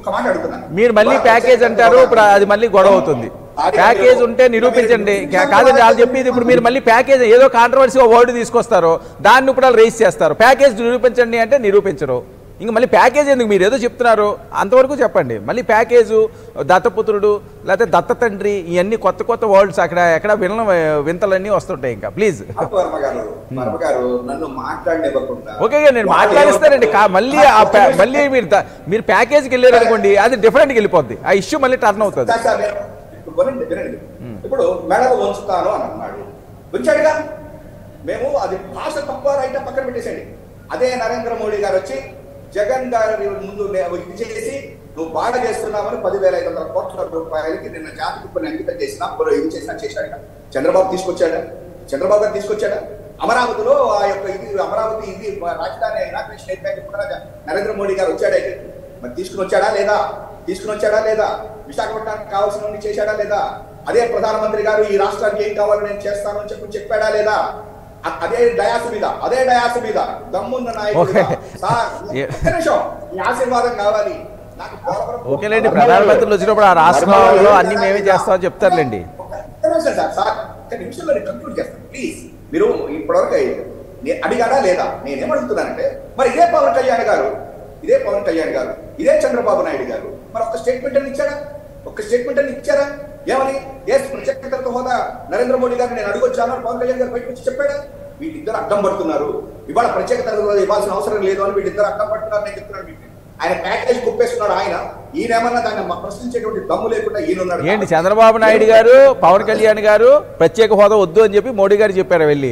ఒక్క మాట అడుగుతున్నాను మీరు మళ్ళీ ప్యాకేజ్ అంటారు ఇప్పుడు అది మళ్ళీ గొడవ అవుతుంది ప్యాకేజ్ ఉంటే నిరూపించండి కా- కాదండి వాళ్ళు చెప్పేది ఇప్పుడు మీరు మళ్ళీ ప్యాకేజ్ ఏదో కాంట్రవర్సీ వర్డ్ తీసుకొస్తారు దాన్ని ఇప్పుడు వాళ్ళు రేస్ చేస్తారు ప్యాకేజ్ నిరూపించండి అంటే నిరూపించరు ఇంక మళ్ళీ ప్యాకేజ్ ఎందుకు మీరు ఏదో చెప్తున్నారు అంతవరకు చెప్పండి మళ్ళీ ప్యాకేజు దత్తపుత్రుడు లేకపోతే దత్త తండ్రి ఇవన్నీ కొత్త కొత్త వర్డ్స్ అక్కడ ఎక్కడ విన వింతలన్నీ వస్తుంటాయి ఇంకా ప్లీజ్ ఆపు వర్మ గారు వర్మ గారు నన్ను మాట్లాడనివ్వకుండా ఓకే నేను మాట్లాడిస్తానండి కా- మళ్ళీ ఆ ప్యా- మళ్ళీ మీరు ద- మీరు ప్యాకేజ్కి వెళ్ళారు అనుకోండి అది డిఫరెంట్గా వెళ్ళిపోద్ది ఆ ఇష్యూ మళ్ళీ టర్న్ అవుతుంది సార్, సార్, నేను- ఇప్పుడు వినండి వినండి ఇప్పుడు మెడలు వంచుతాను అని అన్నాడు ఉంచాడుగా మేము అది భాష తప్ప రైట్ పక్కన పెట్టేసేయండి అదే నరేంద్ర మోడీ గారు వచ్చి జగన్ గారి ముందు నే- ఇది చేసి నువ్వు బాధ చేస్తున్నామని పదివేల ఐదు వందల కోట్ల రూపాయలకి నిన్న జాతి కుప్పని అంకితం చేసిన ఇది చేసినా చేశాడు చంద్రబాబు తీసుకొచ్చాడా చంద్రబాబు గారు తీసుకొచ్చాడా అమరావతిలో ఆ యొక్క ఇది అమరావతి ఇది రాజధాని ఇనాగ్రేషన్ అయిపోయాక కూడా నరేంద్ర మోడీ గారు వచ్చాడైతే మరి తీసుకుని వచ్చాడా లేదా తీసుకుని వచ్చాడా లేదా విశాఖపట్నానికి కావాల్సిన చేశాడా లేదా అదే ప్రధానమంత్రి గారు ఈ రాష్ట్రానికి ఏం కావాలో నేను చేస్తాను అని చెప్పి చెప్పాడా లేదా అ- అదే డయాస్ మీద అదే డయాస్ మీద దమ్మున్న నాయకుడిగా, ఓకే. సార్, ఏ- ఒక్క నిమిషం మీ ఆశీర్వాదం కావాలి నాకు పోలవరం- ఓకేలేండి ప్రధానమంత్రులు వచ్చినప్పుడు ఆ రాష్ట్రంలో అన్ని మేమే చేస్తామని చెప్తారులేండి ఒక్క నిమిషం సార్ సార్ ఒక్క నిమిషంలో నేను కంక్లూడ్ చేస్తాను ప్లీజ్ మీరు ఇప్పటివరకు నేను అడిగాడా లేదా నేనేం అడుగుతున్నానంటే మరి ఇదే పవన్ కళ్యాణ్ గారు ఇదే పవన్ కళ్యాణ్ గారు ఇదే చంద్రబాబు నాయుడు గారు మరి ఒక స్టేట్మెంట్ అని ఇచ్చారా ఒక స్టేట్మెంట్ అని ఇచ్చారా ఏమని ఏ ప్రత్యేక హోదా నరేంద్ర మోడీ గారిని నేను అడుగొచ్చాను అని పవన్ కళ్యాణ్ గారు బయటకు వచ్చి చెప్పాడా వీళ్ళిద్దరు అడ్డం పడుతున్నారు ఇవాళ ప్రత్యేక తరగతి హోదా ఇవ్వాల్సిన అవసరం లేదు అని వీళ్ళిద్దరు అడ్డం పడుతున్నారు నేను చెప్తున్నాను మీకు. ఆయన ప్యాకేజ్ కుప్పేస్తున్నాడు ఆయన ఈయనేమన్నా దాన్ని మ- ప్రశ్నించేటువంటి దమ్ము లేకుండా ఈయన ఉన్నాడు ఏంటి చంద్రబాబు నాయుడు గారు పవన్ కళ్యాణ్ గారు ప్రత్యేక హోదా వద్దు అని చెప్పి మోడీ గారు చెప్పారు వెళ్ళి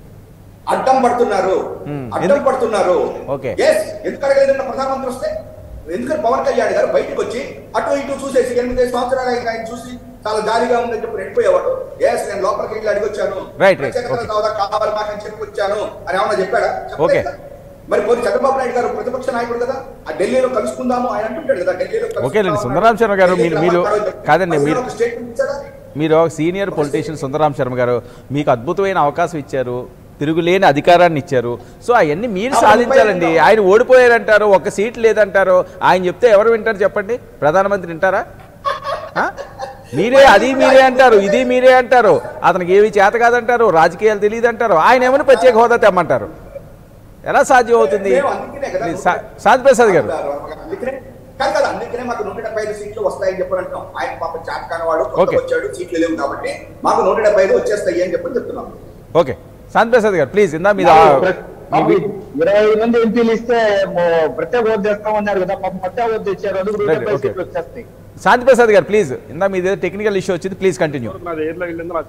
అడ్డం పడుతున్నారు Hmm. అడ్డం ఎందుకు? పడుతున్నారు Okay. ఎస్ ఎందుకు అడగలేదన్న ప్రధానమంత్రి వస్తే ఎందుకని పవన్ కళ్యాణ్ గారు బయటకు వచ్చి అటు ఇటు చూసేసి ఎనిమిది సంవత్సరాలు ఆయన ఆయన చూసి చాలా జాలీగా ఉందని చెప్పి వెళ్ళిపోయేవాడు ఎస్ నేను లోపలికి వెళ్ళి అడిగొచ్చాను Right, right. ప్రత్యేక Okay. హోదా కావాలి మాకు అని చెప్పి వచ్చాను అని ఏమన్నా చెప్పాడా చెప్పలేదు Okay. కదా? మరి పోనీ చంద్రబాబు నాయుడు గారు ప్రతిపక్ష నాయకుడు కదా ఆ ఢిల్లీలో కలుసుకుందాము ఆయన అంటుంటాడు కదా ఢిల్లీలో కలుసుకుందాము ఓకేలేండి, అన్నాడు. సుందరరాం శర్మ గారు, మీరు- ఢిల్లీలో మీరు- మాట్లాడొద్దు. కాదండి, మరి మీరు- ఒక స్టేట్మెంట్ ఇచ్చాడా మీరు ఒక సీనియర్ పొలిటీషియన్ సుందరరాం శర్మ గారు మీకు అద్భుతమైన అవకాశం ఇచ్చారు తిరుగులేని అధికారాన్ని ఇచ్చారు సో అవన్నీ మీరు అవును, సాధించాలండి ఉపయోగం. ఆయన ఓడిపోయారంటారు ఒక సీట్ లేదంటారు ఆయన చెప్తే ఎవరు వింటారు చెప్పండి ప్రధానమంత్రి వింటారా ఆ? మీరే అది మీరే అంటారు ఇది మీరే అంటారు అతనికి ఏవి చేత కాదంటారు రాజకీయాలు తెలియదు అంటారు ఆయన ఏమని ప్రత్యేక హోదా తెమ్మంటారు ఎలా సాధ్యం అవుతుంది మేము అందుకనే కదా ప్లీజ్, సా- శాంతి ప్రసాద్ గారు అందుకనే కాదు కదా అందుకనే మాకు నూట డెబ్బై ఐదు సీట్లు వస్తాయని చెప్పని అంటున్నాం ఆయన పాప చాట్ కాని వాడు కొత్తగా ఓకే. వచ్చాడు సీట్లు లేవు కాబట్టి మాకు నూట డెబ్బై ఐదు వచ్చేస్తాయి అని చెప్పని చెప్తున్నాం ఓకే శాంతి ప్రసాద్ గారు ప్లీజ్ ఇందా మీద మాకు ఇరవై ఐదు మంది ఎంపీలు ఇస్తే మో- ప్రత్యేక హోదా చేస్తామన్నారు కదా పాపం ప్రత్యేక హోదా ఇచ్చారు అందుకు నూట Right, డెబ్బై okay. సీట్లు వచ్చేస్తాయి శాంతి ప్రసాద్ గారు ప్లీజ్ ఇందా మీద టెక్నికల్ ఇష్యూ వచ్చింది ప్లీజ్ కంటిన్యూ నాది ఏర్లో వెళ్ళిందో నాకు